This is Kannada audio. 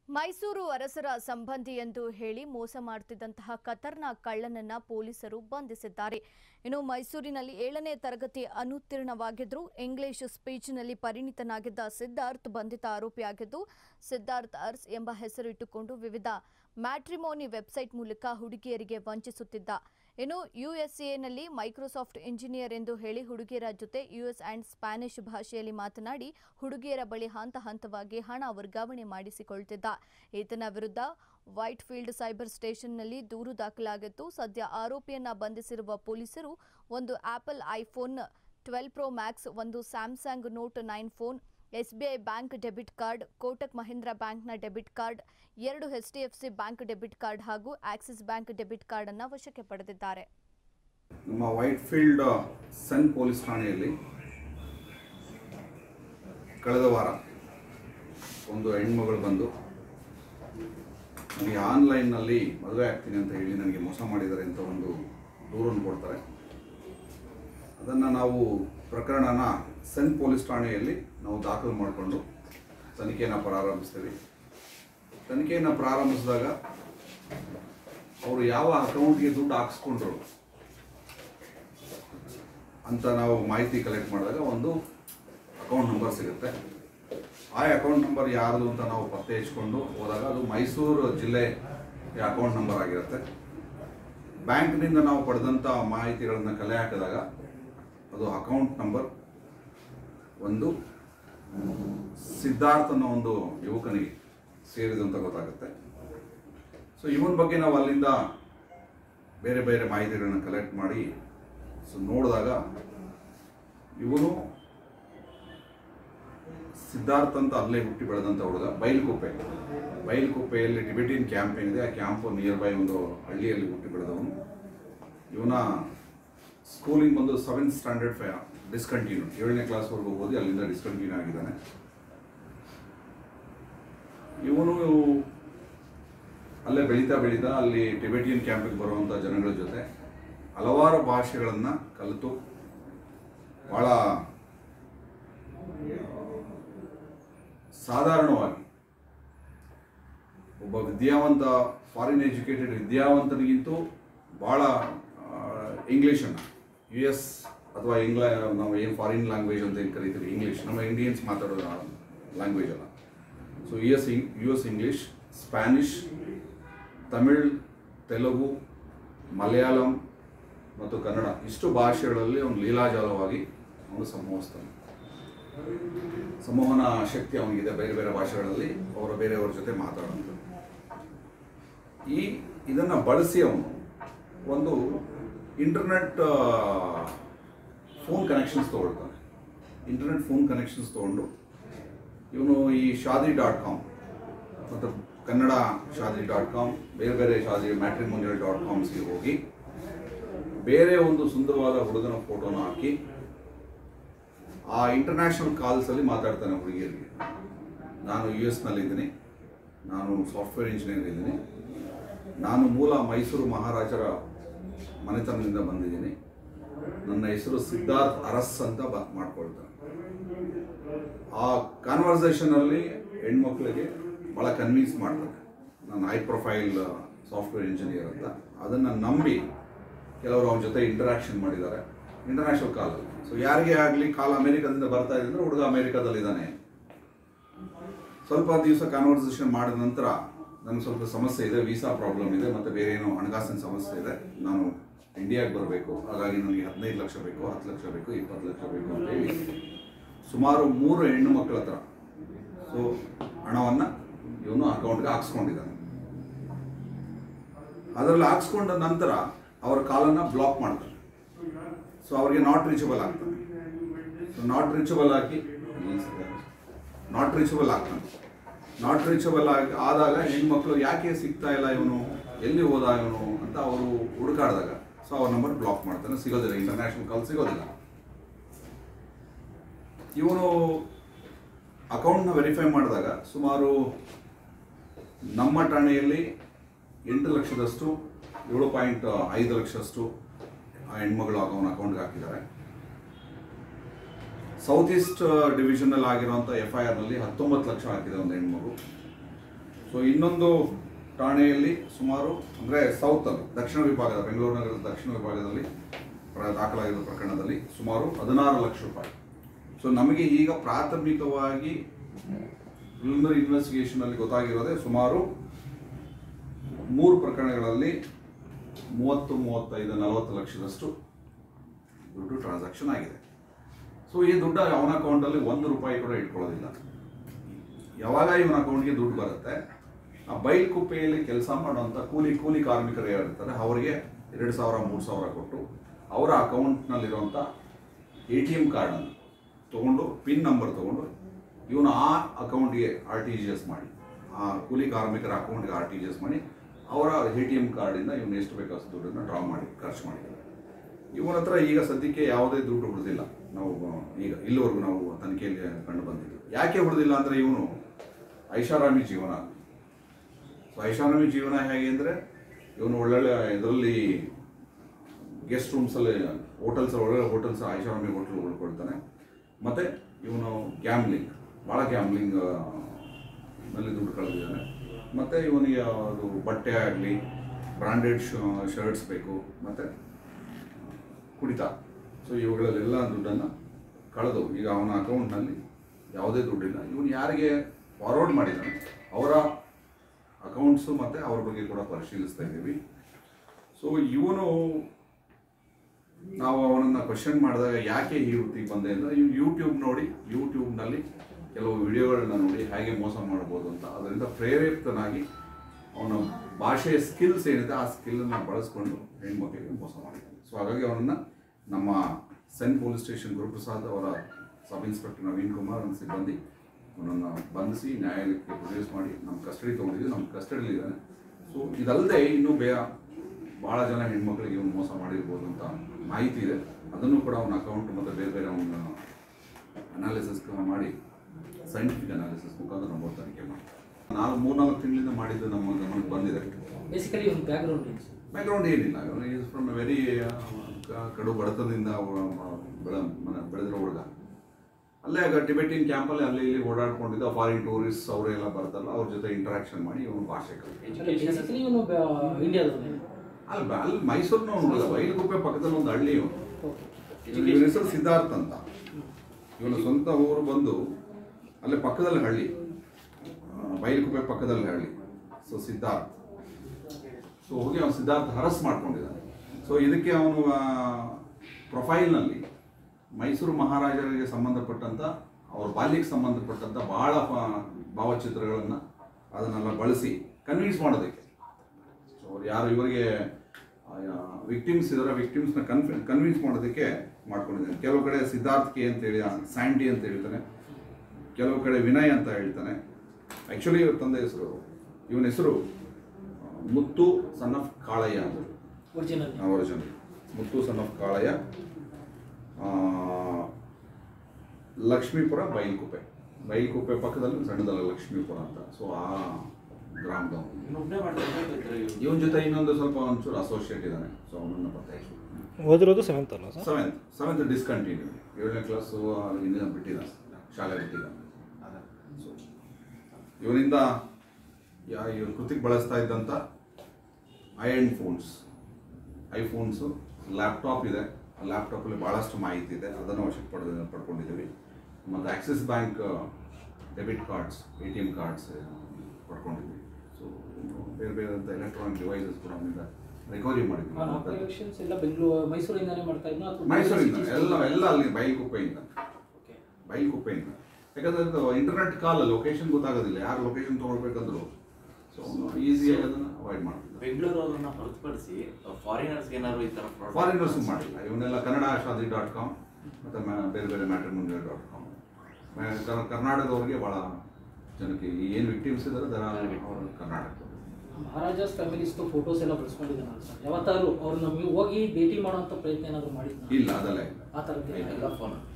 ಮೈಸೂರು ಅರಸರ ಸಂಬಂಧಿ ಎಂದು ಹೇಳಿ ಮೋಸ ಮಾಡುತ್ತಿದ್ದಂತಹ ಖತರ್ನಾಕ್ ಕಳ್ಳನನ್ನ ಪೊಲೀಸರು ಬಂಧಿಸಿದ್ದಾರೆ ಇನ್ನು ಮೈಸೂರಿನಲ್ಲಿ ಏಳನೇ ತರಗತಿ ಅನುತ್ತೀರ್ಣವಾಗಿದ್ರು ಇಂಗ್ಲಿಷ್ ಸ್ಪೀಚ್ನಲ್ಲಿ ಪರಿಣಿತನಾಗಿದ್ದ ಸಿದ್ಧಾರ್ಥ್ ಬಂಧಿತ ಆರೋಪಿಯಾಗಿದ್ದು ಸಿದ್ಧಾರ್ಥ್ ಅರ್ಸ್ ಎಂಬ ಹೆಸರು ಇಟ್ಟುಕೊಂಡು ವಿವಿಧ ಮ್ಯಾಟ್ರಿಮೋನಿ ವೆಬ್ಸೈಟ್ ಮೂಲಕ ಹುಡುಗಿಯರಿಗೆ ವಂಚಿಸುತ್ತಿದ್ದ ಇನ್ನು ಯುಎಸ್ಎನಲ್ಲಿ ಮೈಕ್ರೋಸಾಫ್ಟ್ ಇಂಜಿನಿಯರ್ ಎಂದು ಹೇಳಿ ಹುಡುಗಿಯರ ಜೊತೆ ಯುಎಸ್ ಆ್ಯಂಡ್ ಸ್ಪ್ಯಾನಿಷ್ ಭಾಷೆಯಲ್ಲಿ ಮಾತನಾಡಿ ಹುಡುಗಿಯರ ಬಳಿ ಹಂತ ಹಂತವಾಗಿ ಹಣ ವರ್ಗಾವಣೆ ಮಾಡಿಸಿಕೊಳ್ತಿದ್ದ ಈತನ ವಿರುದ್ಧ ವೈಟ್ ಫೀಲ್ಡ್ ಸೈಬರ್ ಸ್ಟೇಷನ್ನಲ್ಲಿ ದೂರು ದಾಖಲಾಗಿತ್ತು ಸದ್ಯ ಆರೋಪಿಯನ್ನ ಬಂಧಿಸಿರುವ ಪೊಲೀಸರು ಒಂದು Apple iPhone twelve Pro Max ಒಂದು Samsung Note nine phone SBI bank debit card Kotak Mahindra ಬ್ಯಾಂಕ್ನ ಡೆಬಿಟ್ ಕಾರ್ಡ್ ಎರಡು ಎಚ್ಡಿಎಫ್ಸಿ ಬ್ಯಾಂಕ್ ಡೆಬಿಟ್ ಕಾರ್ಡ್ ಹಾಗೂ ಆಕ್ಸಿಸ್ ಬ್ಯಾಂಕ್ ಡೆಬಿಟ್ ಕಾರ್ಡ್ ಅನ್ನು ವಶಕ್ಕೆ ಪಡೆದಿದ್ದಾರೆ ನಮ್ಮ ವೈಟ್ ಫೀಲ್ಡ್ ಸನ್ ಪೊಲೀಸ್ ಠಾಣೆಯಲ್ಲಿ ಕಳೆದ ವಾರ ಒಂದು ಹೆಣ್ಮಗಳು ಬಂದು ನನಗೆ ಆನ್ಲೈನ್ನಲ್ಲಿ ಮದುವೆ ಆಗ್ತೀನಿ ಅಂತ ಹೇಳಿ ನನಗೆ ಮೋಸ ಮಾಡಿದ್ದಾರೆ ಅಂತ ಒಂದು ದೂರನ್ನು ಕೊಡ್ತಾರೆ ಅದನ್ನು ನಾವು ಪ್ರಕರಣನ ಸನ್ ಪೊಲೀಸ್ ಠಾಣೆಯಲ್ಲಿ ನಾವು ದಾಖಲು ಮಾಡಿಕೊಂಡು ತನಿಖೆಯನ್ನು ಪ್ರಾರಂಭಿಸ್ತೀವಿ ತನಿಖೆಯನ್ನು ಪ್ರಾರಂಭಿಸಿದಾಗ ಅವರು ಯಾವ ಅಕೌಂಟ್ಗೆ ದುಡ್ಡು ಹಾಕ್ಸ್ಕೊಂಡ್ರು ಅಂತ ನಾವು ಮಾಹಿತಿ ಕಲೆಕ್ಟ್ ಮಾಡಿದಾಗ ಒಂದು ಅಕೌಂಟ್ ನಂಬರ್ ಸಿಗುತ್ತೆ ಆ ಅಕೌಂಟ್ ನಂಬರ್ ಯಾರ್ದು ಅಂತ ನಾವು ಪತ್ತೆ ಹಚ್ಕೊಂಡು ಹೋದಾಗ ಅದು ಮೈಸೂರು ಜಿಲ್ಲೆ ಅಕೌಂಟ್ ನಂಬರ್ ಆಗಿರುತ್ತೆ ಬ್ಯಾಂಕ್ನಿಂದ ನಾವು ಪಡೆದಂಥ ಮಾಹಿತಿಗಳನ್ನು ಕಲೆ ಹಾಕಿದಾಗ ಅದು ಅಕೌಂಟ್ ನಂಬರ್ ಒಂದು ಸಿದ್ಧಾರ್ಥ್ ಅನ್ನೋ ಒಂದು ಯುವಕನಿಗೆ ಸೇರಿದಂತ ಗೊತ್ತಾಗುತ್ತೆ ಸೊ ಇವನ ಬಗ್ಗೆ ನಾವು ಅಲ್ಲಿಂದ ಬೇರೆ ಬೇರೆ ಮಾಹಿತಿಗಳನ್ನ ಕಲೆಕ್ಟ್ ಮಾಡಿ ಸೊ ನೋಡಿದಾಗ ಇವನು ಸಿದ್ಧಾರ್ಥ್ ಅಂತ ಅಲ್ಲೇ ಹುಟ್ಟಿ ಬೆಳೆದಂಥ ಹುಡುಗ ಬೈಲ್ಕುಪ್ಪೆ ಬೈಲ್ಕುಪ್ಪೆಯಲ್ಲಿ ಟಿಬೆಟಿಯನ್ ಕ್ಯಾಂಪ್ ಏನಿದೆ ಆ ಕ್ಯಾಂಪ್ ನಿಯರ್ ಬೈ ಒಂದು ಹಳ್ಳಿಯಲ್ಲಿ ಹುಟ್ಟಿ ಬೆಳೆದವನು ಇವನ ಸ್ಕೂಲಿಂಗ್ ಬಂದು ಸೆವೆಂತ್ ಸ್ಟ್ಯಾಂಡರ್ಡ್ ಫೈ ಡಿಸ್ಕಂಟಿನ್ಯೂ ಏಳನೇ ಕ್ಲಾಸ್ವರೆಗೂ ಓದಿ ಅಲ್ಲಿಂದ ಡಿಸ್ಕಂಟಿನ್ಯೂ ಆಗಿದ್ದಾನೆ ಇವನು ಅಲ್ಲೇ ಬೆಳೀತಾ ಬೆಳೀತಾ ಅಲ್ಲಿ ಟಿಬೆಟಿಯನ್ ಕ್ಯಾಂಪಿಗೆ ಬರುವಂಥ ಜನಗಳ ಜೊತೆ ಹಲವಾರು ಭಾಷೆಗಳನ್ನು ಕಲಿತು ಭಾಳ ಸಾಧಾರಣವಾಗಿ ಒಬ್ಬ ವಿದ್ಯಾವಂತ ಫಾರಿನ್ ಎಜುಕೇಟೆಡ್ ವಿದ್ಯಾವಂತನಿಗಿಂತೂ ಭಾಳ ಇಂಗ್ಲೀಷನ್ನು ಯು ಎಸ್ ಅಥವಾ ಇಂಗ್ಲ ನಾವು ಏನು ಫಾರಿನ್ ಲ್ಯಾಂಗ್ವೇಜ್ ಅಂತ ಏನು ಕರಿತೀವಿ ಇಂಗ್ಲೀಷ್ ನಮ್ಮ ಇಂಡಿಯನ್ಸ್ ಮಾತಾಡೋ ಲ್ಯಾಂಗ್ವೇಜ್ ಅಲ್ಲ so U S U S English Spanish Tamil Telugu Malayalam ಮತ್ತು ಕನ್ನಡ ಇಷ್ಟು ಭಾಷೆಗಳಲ್ಲಿ ಅವನು ಲೀಲಾಜಾಲವಾಗಿ ಅವನು ಸಂವಹಿಸ್ತಾನೆ ಸಂವಹನ ಶಕ್ತಿ ಅವನಿಗಿದೆ ಬೇರೆ ಬೇರೆ ಭಾಷೆಗಳಲ್ಲಿ ಅವರ ಬೇರೆಯವ್ರ ಜೊತೆ ಮಾತಾಡೋದು ಈ ಇದನ್ನು ಬಳಸಿ ಅವನು ಒಂದು ಇಂಟರ್ನೆಟ್ ಫೋನ್ ಕನೆಕ್ಷನ್ಸ್ ತೊಗೊಳ್ತಾನೆ ಇಂಟರ್ನೆಟ್ ಫೋನ್ ಕನೆಕ್ಷನ್ಸ್ ತೊಗೊಂಡು ಇವನು ಈ ಶಾದಿ ಡಾಟ್ ಕಾಮ್ ಮತ್ತು ಕನ್ನಡ ಶಾದಿ ಡಾಟ್ ಕಾಮ್ ಬೇರೆ ಬೇರೆ ಶಾದಿ ಮ್ಯಾಟ್ರಿಮೋನಿಯಲ್ ಡಾಟ್ ಕಾಮ್ಸ್ಗೆ ಹೋಗಿ ಬೇರೆ ಒಂದು ಸುಂದರವಾದ ಹುಡುಗನ ಫೋಟೋನ ಹಾಕಿ ಆ ಇಂಟರ್ನ್ಯಾಷನಲ್ ಕಾಲ್ಸಲ್ಲಿ ಮಾತಾಡ್ತಾನೆ ಹುಡುಗಿಯರಿಗೆ ನಾನು ಯು ಎಸ್ನಲ್ಲಿದ್ದೀನಿ ನಾನು ಸಾಫ್ಟ್ವೇರ್ ಇಂಜಿನಿಯರ್ ಇದ್ದೀನಿ ನಾನು ಮೂಲ ಮೈಸೂರು ಮಹಾರಾಜರ ಮನೆತನದಿಂದ ಬಂದಿದ್ದೀನಿ ನನ್ನ ಹೆಸರು ಸಿದ್ಧಾರ್ಥ್ ಅರಸ್ ಅಂತ ಬ ಮಾಡ್ಕೊಳ್ತಾನೆ ಆ ಕಾನ್ವರ್ಸೇಷನಲ್ಲಿ ಹೆಣ್ಮಕ್ಳಿಗೆ ಭಾಳ ಕನ್ವಿನ್ಸ್ ಮಾಡ್ತಾರೆ ನಾನು ಹೈ ಪ್ರೊಫೈಲ್ ಸಾಫ್ಟ್ವೇರ್ ಇಂಜಿನಿಯರ್ ಅಂತ ಅದನ್ನು ನಂಬಿ ಕೆಲವರು ಅವನ ಜೊತೆ ಇಂಟರಾಕ್ಷನ್ ಮಾಡಿದ್ದಾರೆ ಇಂಟರ್ನ್ಯಾಷನಲ್ ಕಾಲಲ್ಲಿ ಸೊ ಯಾರಿಗೆ ಆಗಲಿ ಕಾಲ್ ಅಮೇರಿಕಾದಿಂದ ಬರ್ತಾ ಇದೆ ಅಂದರೆ ಹುಡುಗ ಅಮೇರಿಕಾದಲ್ಲಿದ್ದಾನೆ ಸ್ವಲ್ಪ ದಿವಸ ಕಾನ್ವರ್ಸೇಷನ್ ಮಾಡಿದ ನಂತರ ನನಗೆ ಸ್ವಲ್ಪ ಸಮಸ್ಯೆ ಇದೆ ವೀಸಾ ಪ್ರಾಬ್ಲಮ್ ಇದೆ ಮತ್ತು ಬೇರೆ ಏನೋ ಹಣಕಾಸಿನ ಸಮಸ್ಯೆ ಇದೆ ನಾನು ಇಂಡಿಯಾಗೆ ಬರಬೇಕು ಹಾಗಾಗಿ ನನಗೆ ಹದಿನೈದು ಲಕ್ಷ ಬೇಕು ಹತ್ತು ಲಕ್ಷ ಬೇಕು ಇಪ್ಪತ್ತು ಲಕ್ಷ ಬೇಕು ಅಂತ ಹೇಳಿ ಸುಮಾರು ಮೂರು ಹೆಣ್ಣು ಮಕ್ಕಳ ಹತ್ರ ಸೊ ಹಣವನ್ನು ಇವನು ಅಕೌಂಟ್ಗೆ ಹಾಕ್ಸ್ಕೊಂಡಿದ್ದಾನೆ ಅದರಲ್ಲಿ ಹಾಕ್ಸ್ಕೊಂಡ ನಂತರ ಅವರ ಕಾಲನ್ನು ಬ್ಲಾಕ್ ಮಾಡ್ತಾನೆ ಸೊ ಅವ್ರಿಗೆ ನಾಟ್ ರೀಚಬಲ್ ಆಗ್ತಾನೆ ಸೊ ನಾಟ್ ರೀಚಬಲ್ ಆಗಿ ನಾಟ್ ರೀಚಬಲ್ ಆಗ್ತಾನೆ ನಾಟ್ ರೀಚಬಲ್ ಆಗಿ ಆದಾಗ ಹೆಣ್ಮಕ್ಳು ಯಾಕೆ ಸಿಗ್ತಾ ಇಲ್ಲ ಇವನು ಎಲ್ಲಿ ಹೋದ ಇವನು ಅಂತ ಅವರು ಹುಡುಕಾಡಿದಾಗ ಸೊ ಅವ್ರ ನಂಬರ್ ಬ್ಲಾಕ್ ಮಾಡ್ತಾನೆ ಸಿಗೋದಿಲ್ಲ ಇಂಟರ್ನ್ಯಾಷನಲ್ ಕಾಲ್ ಸಿಗೋದಿಲ್ಲ ಇವನು ಅಕೌಂಟ್ನ ವೆರಿಫೈ ಮಾಡಿದಾಗ ಸುಮಾರು ನಮ್ಮ ಠಾಣೆಯಲ್ಲಿ ಎಂಟು ಲಕ್ಷದಷ್ಟು ಏಳು ಪಾಯಿಂಟ್ ಐದು ಲಕ್ಷದಷ್ಟು ಆ ಹೆಣ್ಮಗಳು ಅವನ ಅಕೌಂಟ್ಗೆ ಹಾಕಿದ್ದಾರೆ ಸೌತ್ ಈಸ್ಟ್ ಡಿವಿಷನಲ್ಲಿ ಆಗಿರುವಂಥ ಎಫ್ ಐ ಆರ್ನಲ್ಲಿ ಹತ್ತೊಂಬತ್ತು ಲಕ್ಷ ಹಾಕಿದೆ ಒಂದು ಹೆಣ್ಮಗು ಸೊ ಸೊ ಇನ್ನೊಂದು ಠಾಣೆಯಲ್ಲಿ ಸುಮಾರು ಅಂದರೆ ಸೌತಲ್ಲಿ ದಕ್ಷಿಣ ವಿಭಾಗದ ಬೆಂಗಳೂರು ನಗರದ ದಕ್ಷಿಣ ವಿಭಾಗದಲ್ಲಿ ಪ್ರ- ದಾಖಲಾಗಿರುವ ಪ್ರಕರಣದಲ್ಲಿ ಸುಮಾರು ಹದಿನಾರು ಲಕ್ಷ ರೂಪಾಯಿ ಸೊ ನಮಗೆ ಈಗ ಪ್ರಾಥಮಿಕವಾಗಿ ಪ್ರಿಲಿಮಿನರಿ ಇನ್ವೆಸ್ಟಿಗೇಷನಲ್ಲಿ ಗೊತ್ತಾಗಿರೋದೇ ಸುಮಾರು ಮೂರು ಪ್ರಕರಣಗಳಲ್ಲಿ ಮೂವತ್ತು ಮೂವತ್ತೈದು ನಲವತ್ತು ಲಕ್ಷದಷ್ಟು ದುಡ್ಡು ಟ್ರಾನ್ಸಾಕ್ಷನ್ ಆಗಿದೆ ಸೊ ಈ ದುಡ್ಡು ಅವನ ಅಕೌಂಟಲ್ಲಿ ಒಂದು ರೂಪಾಯಿ ಕೂಡ ಇಟ್ಕೊಳ್ಳೋದಿಲ್ಲ ಯಾವಾಗ ಇವನ ಅಕೌಂಟ್ಗೆ ದುಡ್ಡು ಬರುತ್ತೆ ಆ ಬೈಲ್ ಕುಪ್ಪೆಯಲ್ಲಿ ಕೆಲಸ ಮಾಡುವಂಥ ಕೂಲಿ ಕೂಲಿ ಕಾರ್ಮಿಕರು ಯಾರಿರ್ತಾರೆ ಅವರಿಗೆ ಎರಡು ಸಾವಿರ ಮೂರು ಸಾವಿರ ಕೊಟ್ಟು ಅವರ ಅಕೌಂಟ್ನಲ್ಲಿರುವಂಥ ಎ ಟಿ ಎಮ್ ಕಾರ್ಡನ್ನು ತೊಗೊಂಡು ಪಿನ್ ನಂಬರ್ ತೊಗೊಂಡು ಇವನು ಆ ಅಕೌಂಟ್ಗೆ ಆರ್ ಟಿ ಜಿ ಎಸ್ ಮಾಡಿ ಆ ಕೂಲಿ ಕಾರ್ಮಿಕರ ಅಕೌಂಟ್ಗೆ ಆರ್ ಟಿ ಜಿ ಎಸ್ ಮಾಡಿ ಅವರ ಎ ಟಿ ಎಮ್ ಕಾರ್ಡಿಂದ ಇವನು ಎಷ್ಟು ಬೇಕಾದಷ್ಟು ದುಡ್ಡನ್ನು ಡ್ರಾ ಮಾಡಿ ಖರ್ಚು ಮಾಡಿದ್ದಾರೆ ಇವನ ಹತ್ರ ಈಗ ಸದ್ಯಕ್ಕೆ ಯಾವುದೇ ದುಡ್ಡು ಉಳಿದಿಲ್ಲ ನಾವು ಆ, ಈಗ ಇಲ್ಲಿವರೆಗೂ ನಾವು ತನಿಖೆಯಲ್ಲಿ ಕಂಡು ಬಂದಿದ್ದು ಯಾಕೆ ಉಳಿದಿಲ್ಲ ಅಂದರೆ ಇವನು ಐಷಾರಾಮಿ ಜೀವನ ಸೊ ಐಷಾರಾಮಿ ಜೀವನ ಹೇಗೆ ಅಂದರೆ ಇವನು ಒಳ್ಳೊಳ್ಳೆ ಇದರಲ್ಲಿ ಗೆಸ್ಟ್ ರೂಮ್ಸಲ್ಲಿ ಹೋಟೆಲ್ಸ್ ಒಳ್ಳೊಳ್ಳೆ ಹೋಟೆಲ್ಸ್ ಐಷಾರಾಮಿ ಹೋಟೆಲ್ ಉಳ್ಕೊಳ್ತಾನೆ ಮತ್ತು ಇವನು ಗ್ಯಾಮ್ಲಿಂಗ್ ಭಾಳ ಗ್ಯಾಮ್ಲಿಂಗ್ ನಲ್ಲಿ ದುಡ್ಡು ಕಳೆದಿದ್ದಾನೆ ಮತ್ತು ಇವನಿಗೆ ಅದು ಬಟ್ಟೆ ಆಗಲಿ ಬ್ರಾಂಡೆಡ್ ಶರ್ಟ್ಸ್ ಬೇಕು ಮತ್ತು ಕುಡಿತ ಸೊ ಇವುಗಳಲ್ಲೆಲ್ಲ ದುಡ್ಡನ್ನು ಕಳೆದು ಈಗ ಅವನ ಅಕೌಂಟ್ನಲ್ಲಿ ಯಾವುದೇ ದುಡ್ಡಿಲ್ಲ ಇವನು ಯಾರಿಗೆ ಫಾರ್ವರ್ಡ್ ಮಾಡಿದ್ದಾನೆ ಅವರ ಅಕೌಂಟ್ಸು ಮತ್ತು ಅವ್ರ ಬಗ್ಗೆ ಕೂಡ ಪರಿಶೀಲಿಸ್ತಾ ಇದ್ದೀವಿ ಸೊ ಇವನು ನಾವು ಅವನನ್ನು ಕ್ವಶನ್ ಮಾಡಿದಾಗ ಯಾಕೆ ಈ ವೃತ್ತಿಗೆ ಬಂದೆ ಅಂದರೆ ಇವ್ ಯೂಟ್ಯೂಬ್ ನೋಡಿ ಯೂಟ್ಯೂಬ್ನಲ್ಲಿ ಕೆಲವು ವಿಡಿಯೋಗಳನ್ನ ನೋಡಿ ಹೇಗೆ ಮೋಸ ಮಾಡ್ಬೋದು ಅಂತ ಅದರಿಂದ ಪ್ರೇರೇಪಿತನಾಗಿ ಅವನ ಭಾಷೆಯ ಸ್ಕಿಲ್ಸ್ ಏನಿದೆ ಆ ಸ್ಕಿಲ್ಲನ್ನು ಬಳಸ್ಕೊಂಡು ಹೆಣ್ಮಕ್ಳಿಗೆ ಮೋಸ ಮಾಡಿದ್ದಾನೆ ಸೊ ಹಾಗಾಗಿ ಅವನನ್ನು ನಮ್ಮ ಸೆನ್ ಪೊಲೀಸ್ ಸ್ಟೇಷನ್ ಗುರುಪ್ರಸಾದ್ ಅವರ ಸಬ್ ಇನ್ಸ್ಪೆಕ್ಟರ್ ನವೀನ್ ಕುಮಾರ್ ನನ್ನ ಸಿಬ್ಬಂದಿ ಅವನನ್ನು ಬಂಧಿಸಿ ನ್ಯಾಯಾಲಯಕ್ಕೆ ಪ್ರೊಡ್ಯೂಸ್ ಮಾಡಿ ನಮ್ಮ ಕಸ್ಟಡಿ ತೊಗೊಂಡಿದ್ದೀವಿ ನಮ್ಮ ಕಸ್ಟಡಿಲಿ ಇದ್ದಾನೆ ಸೊ ಇದಲ್ಲದೆ ಇನ್ನೂ ಬೇ ಭಾಳ ಜನ ಹೆಣ್ಮಕ್ಳಿಗೆ ಇವನು ಮೋಸ ಮಾಡಿರ್ಬೋದು ಅಂತ ಮಾಹಿತಿ ಇದೆ ಅದನ್ನು ಕೂಡ ಅವನ ಅಕೌಂಟ್ ಮತ್ತು ಬೇರೆ ಬೇರೆ ಅವನ ಅನಾಲಿಸಿಸ್ ಮಾಡಿ ಸೈಂಟಿಫಿಕ್ ಅನಾಲಿಸಿಸ್ ಮುಖಾಂತರ ನಮ್ಮ ತನಿಖೆ ಮಾಡಿ ನಾಲ್ಕು ಮೂರ್ನಾಲ್ಕು ತಿಂಗಳಿಂದ ಮಾಡಿದ್ದು ನಮ್ಮ ಗಮನಕ್ಕೆ ಬಂದಿದೆ ಬೇಸಿಕಲಿ ಒಂದು ಬ್ಯಾಕ್ಗ್ರೌಂಡ್ ಏನು ಬ್ಯಾಕ್ಗ್ರೌಂಡ್ ಏನಿಲ್ಲ ಇವನು ಈಸ್ ಫ್ರಮ್ ಎ ವೆರಿ ಕಡು ಬಡತನದಿಂದ ಅವ ಬೆಳೆ ಮನೆ ಬೆಳೆದಿರೋ ಹುಡುಗ ಅಲ್ಲೇ ಆಗ ಟಿಬೆಟಿನ್ ಕ್ಯಾಂಪಲ್ಲಿ ಅಲ್ಲಿ ಇಲ್ಲಿ ಓಡಾಡ್ಕೊಂಡಿದ್ದ ಫಾರಿನ್ ಟೂರಿಸ್ಟ್ ಅವರೆಲ್ಲ ಬರ್ತಾರಲ್ಲ ಅವ್ರ ಜೊತೆ ಇಂಟ್ರಾಕ್ಷನ್ ಮಾಡಿ ಇವನು ಭಾಷೆ ಕಲಿತ ಬೇಸಿಕಲಿ ಇವನು ಇಂಡಿಯಾದವನೇ ಅಲ್ಲಿ ಬ- ಅಲ್ಲಿ ಮೈಸೂರಿನ ಹುಡುಗ ಬೈಲುಗುಪ್ಪೆ ಪಕ್ಕದಲ್ಲಿ ಒಂದು ಹಳ್ಳಿ ಇವನು ಓಕೆ ಇವನ ಹೆಸರು ಸಿದ್ಧಾರ್ಥ್ ಅಂತ ಇವನ ಸ್ವಂತ ಊರು ಬಂದು ಅಲ್ಲೇ ಪಕ್ಕದಲ್ಲಿ ಹಳ್ಳಿ ಆ, ಬೈಲುಗುಪ್ಪೆ ಪಕ್ಕದಲ್ಲಿ ಹಳ್ಳಿ ಸೊ ಸಿದ್ಧಾರ್ಥ್ ಸೊ ಹೋಗಿ ಅವನು ಸಿದ್ಧಾರ್ಥ ಹರಸ್ ಮಾಡ್ಕೊಂಡಿದ್ದಾನೆ ಸೊ ಇದಕ್ಕೆ ಅವನು ಪ್ರೊಫೈಲ್ನಲ್ಲಿ ಮೈಸೂರು ಮಹಾರಾಜರಿಗೆ ಸಂಬಂಧಪಟ್ಟಂಥ ಅವ್ರ ಬಾಲ್ಯಕ್ಕೆ ಸಂಬಂಧಪಟ್ಟಂಥ ಭಾಳ ಭಾವಚಿತ್ರಗಳನ್ನು ಅದನ್ನೆಲ್ಲ ಬಳಸಿ ಕನ್ವಿನ್ಸ್ ಮಾಡೋದಕ್ಕೆ ಸೊ ಅವ್ರು ಯಾರು ಇವರಿಗೆ ವಿಕ್ಟಿಮ್ಸ್ ಇದ್ದಾರೆ ವಿಕ್ಟಿಮ್ಸ್ನ ಕನ್ಫಿ ಕನ್ವಿನ್ಸ್ ಮಾಡೋದಕ್ಕೆ ಮಾಡ್ಕೊಂಡಿದ್ದಾನೆ ಕೆಲವು ಕಡೆ ಸಿದ್ಧಾರ್ಥ್ ಕೆ ಅಂತೇಳಿ ಸ್ಯಾಂಡಿ ಅಂತ ಹೇಳ್ತಾನೆ ಕೆಲವು ಕಡೆ ವಿನಯ್ ಅಂತ ಹೇಳ್ತಾನೆ ಆ್ಯಕ್ಚುಲಿ ಇವ್ರ ತಂದೆ ಹೆಸರು ಇವನ ಹೆಸರು ಆ, ಮುತ್ತು ಸನ್ ಆಫ್ ಕಾಳಯ್ಯ ಅಂತ original original Muthu son of Kalaiah ಆ, ಲಕ್ಷ್ಮೀಪುರ ಬೈಲ್ಕುಪ್ಪೆ ಬೈಲ್ಕುಪ್ಪೆ ಪಕ್ಕದಲ್ಲಿ ಒಂದು ಸಣ್ಣದಲ್ಲ ಲಕ್ಷ್ಮೀಪುರ ಅಂತ ಸೊ ಆ ಗ್ರಾಮದವನು ಇನ್ನೊಬ್ಬನೇ ಮಾಡ್ತಾರೆ ಇವನ ಜೊತೆ ಇನ್ನೊಂದು ಸ್ವಲ್ಪ ಒಂಚೂರು ಅಸೋಸಿಯೇಟ್ ಇದ್ದಾನೆ ಸೊ ಅವನನ್ನು ಪತ್ತೆ ಓದಿರೋದು ಸೆವೆಂತ್ ಅಲ್ಲ ಸರ್ ಸೆವೆಂತ್ ಸೆವೆಂತ್ ಡಿಸ್ಕಂಟಿನ್ಯೂ ಏಳನೇ ಕ್ಲಾಸು ಇನ್ನೂ ಬಿಟ್ಟಿದ್ದಾನೆ ಶಾಲೆ ಬಿಟ್ಟಿದ್ದಾನೆ ಸೊ ಇವರಿಂದ ಯಾ ಇವ್ರ ಕೃತಿಗೆ ಬಳಸ್ತಾ ಇದ್ದಂಥ ಐಎಂಡ್ ಫೋನ್ಸ್ ಐಫೋನ್ಸು ಲ್ಯಾಪ್ಟಾಪ್ ಇದೆ ಆ ಲ್ಯಾಪ್ಟಾಪಲ್ಲಿ ಭಾಳಷ್ಟು ಮಾಹಿತಿ ಇದೆ ಅದನ್ನು ವಶಕ್ಕೆ ಪಡೆದ ಪಡ್ಕೊಂಡಿದ್ದೀವಿ ಮತ್ತು Axis bank debit cards A T M cards ಪಡ್ಕೊಂಡಿದ್ವಿ ಸೊ ಬೇರೆ ಬೇರೆ ಎಲೆಕ್ಟ್ರಾನಿಕ್ ಡಿವೈಸಸ್ ಕೂಡ ಅವನಿಂದ ರಿಕವರಿ ಮಾಡಿದ್ವಿ ಆಪರೇಷನ್ಸ್ ಎಲ್ಲ ಬೆಂಗಳೂರು ಮೈಸೂರಿಂದಾನೇ ಮಾಡ್ತಾ ಇದ್ನೋ ಅಥವಾ ಮೈಸೂರಿಂದ cities ಎಲ್ಲ ಎಲ್ಲ ಅಲ್ಲಿ ಬೈಲ್ಕುಪ್ಪೆಯಿಂದ Okay. ಬೈಲ್ಕುಪ್ಪೆಯಿಂದ ಯಾಕಂದ್ರೆ ಅದು ಇಂಟರ್ನೆಟ್ ಕಾಲ್ ಲೊಕೇಶನ್ ಗೊತ್ತಾಗೋದಿಲ್ಲ ಯಾರು ಲೊಕೇಶನ್ ತೊಗೊಳ್ಬೇಕಂದ್ರು ಸೊ ಈಸಿಯಾಗಿ ಅದನ್ನು ಅವಾಯ್ಡ್ ಮಾಡ್ತಿದ್ದ ಬೆಂಗಳೂರು ಅವ್ರನ್ನ ಹೊರತುಪಡಿಸಿ ಫಾರಿನರ್ಸ್ ಏನಾದ್ರು ಈ ತರ fraud ಫಾರಿನರ್ಸ್ ಮಾಡಿಲ್ಲ ಇವನ್ನೆಲ್ಲ ಕನ್ನಡ ಶಾದಿ ಡಾಟ್ ಕಾಮ್ ಮತ್ತು ಮ- ಬೇರೆ ಬೇರೆ ಮ್ಯಾಟ್ರಿಮೋನಿಯಲ್ ಡಾಟ್ ಕಾಮ್ ಕರ್ನಾಟಕದವ್ರಿಗೆ ಭಾಳ ಜನಕ್ಕೆ ಏನು ವಿಕ್ಟಿಮ್ಸ್ ಇದ್ದಾರೆ ದರ ಅವರು ಕರ್ನಾಟಕ ಮಹಾರಾಜಾಸ್ ಫ್ಯಾಮಿಲೀಸ್ದು ಫೋಟೋಸ್ ಎಲ್ಲ ಬಳಸ್ಕೊಂಡಿದ್ದಾನಲ್ಲ ಸರ್ ಯಾವತ್ತಾದ್ರು ಅವ್ರು ನಮಗೆ ಹೋಗಿ ಭೇಟಿ ಮಾಡೋಂಥ ಪ್ರಯತ್ನ ಏನಾದ್ರು ಮಾಡಿದ್ನ ಇಲ್ಲ ಅದೆಲ್ಲ ಇಲ್ಲ ಆ ಥರದ್ದು ಇಲ್ಲ. ಎಲ್ಲ ಫೋನ್